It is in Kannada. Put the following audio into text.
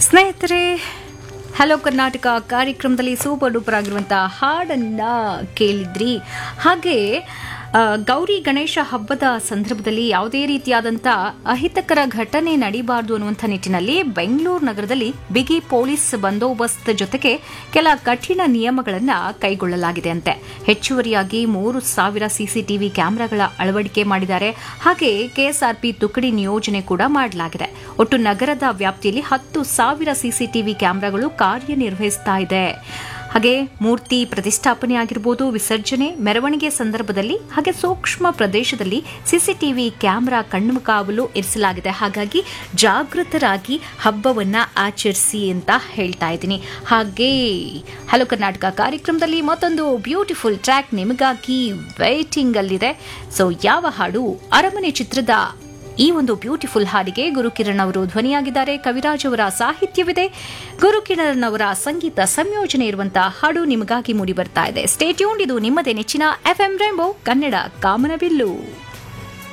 ಸ್ನೇಹಿತರೆ ಹಲೋ ಕರ್ನಾಟಕ ಕಾರ್ಯಕ್ರಮದಲ್ಲಿ ಸೂಪರ್ ಡೂಪರ್ ಆಗಿರುವಂತಹ ಹಾಡನ್ನ ಕೇಳಿದ್ರಿ ಹಾಗೆ ಆ, ಗೌರಿ ಗಣೇಶ ಹಬ್ಬದ ಸಂದರ್ಭದಲ್ಲಿ ಯಾವುದೇ ರೀತಿಯಾದಂಥ ಅಹಿತಕರ ಘಟನೆ ನಡೀಬಾರದು ಅನ್ನುವಂಥ ನಿಟ್ಟಿನಲ್ಲಿ ಬೆಂಗಳೂರು ನಗರದಲ್ಲಿ ಬಿಗಿ ಪೊಲೀಸ್ ಬಂದೋಬಸ್ತ್ ಜೊತೆಗೆ ಕೆಲ ಕಠಿಣ ನಿಯಮಗಳನ್ನು ಕೈಗೊಳ್ಳಲಾಗಿದೆ ಅಂತೆ ಹೆಚ್ಚುವರಿಯಾಗಿ ಮೂರು ಸಾವಿರ ಸಿಸಿಟಿವಿ ಕ್ಯಾಮೆರಾಗಳ ಅಳವಡಿಕೆ ಮಾಡಿದ್ದಾರೆ ಹಾಗೆ ಕೆಎಸ್ಆರ್ಪಿ ತುಕಡಿ ನಿಯೋಜನೆ ಕೂಡ ಮಾಡಲಾಗಿದೆ ಒಟ್ಟು ನಗರದ ವ್ಯಾಪ್ತಿಯಲ್ಲಿ ಹತ್ತು ಸಾವಿರ ಸಿಸಿಟಿವಿ ಕ್ಯಾಮೆರಾಗಳು ಕಾರ್ಯನಿರ್ವಹಿಸ್ತಾ ಇದೆ ಹಾಗೆ ಮೂರ್ತಿ ಪ್ರತಿಷ್ಠಾಪನೆ ಆಗಿರ್ಬೋದು ವಿಸರ್ಜನೆ ಮೆರವಣಿಗೆ ಸಂದರ್ಭದಲ್ಲಿ ಹಾಗೆ ಸೂಕ್ಷ್ಮ ಪ್ರದೇಶದಲ್ಲಿ ಸಿಸಿಟಿವಿ ಕ್ಯಾಮೆರಾ ಕಣ್ಮುಕಾವಲು ಇರಿಸಲಾಗಿದೆ ಹಾಗಾಗಿ ಜಾಗೃತರಾಗಿ ಹಬ್ಬವನ್ನ ಆಚರಿಸಿ ಅಂತ ಹೇಳ್ತಾ ಇದ್ದೀನಿ ಹಾಗೆ ಹಲೋ ಕರ್ನಾಟಕ ಕಾರ್ಯಕ್ರಮದಲ್ಲಿ ಮತ್ತೊಂದು ಬ್ಯೂಟಿಫುಲ್ ಟ್ರ್ಯಾಕ್ ನಿಮಗಾಗಿ ವೈಟಿಂಗ್ ಅಲ್ಲಿದೆ ಸೊ ಯಾವ ಹಾಡು ಅರಮನೆ ಚಿತ್ರದ ಈ ಒಂದು ಬ್ಯೂಟಿಫುಲ್ ಹಾಡಿಗೆ ಗುರುಕಿರಣ್ ಅವರು ಧ್ವನಿಯಾಗಿದ್ದಾರೆ ಕವಿರಾಜ್ ಅವರ ಸಾಹಿತ್ಯವಿದೆ ಗುರುಕಿರಣ್ ಅವರ ಸಂಗೀತ ಸಂಯೋಜನೆ ಇರುವಂತಹ ಹಾಡು ನಿಮಗಾಗಿ ಮೂಡಿ ಬರ್ತಾ ಇದೆ ಸ್ಟೇಟ್ಯೂನ್ ಇದು ನಿಮ್ಮದೇ ನೆಚ್ಚಿನ ಎಫ್ ಎಂ ರೇಂಬೋ ಕನ್ನಡ ಕಾಮನಬಿಲ್ಲು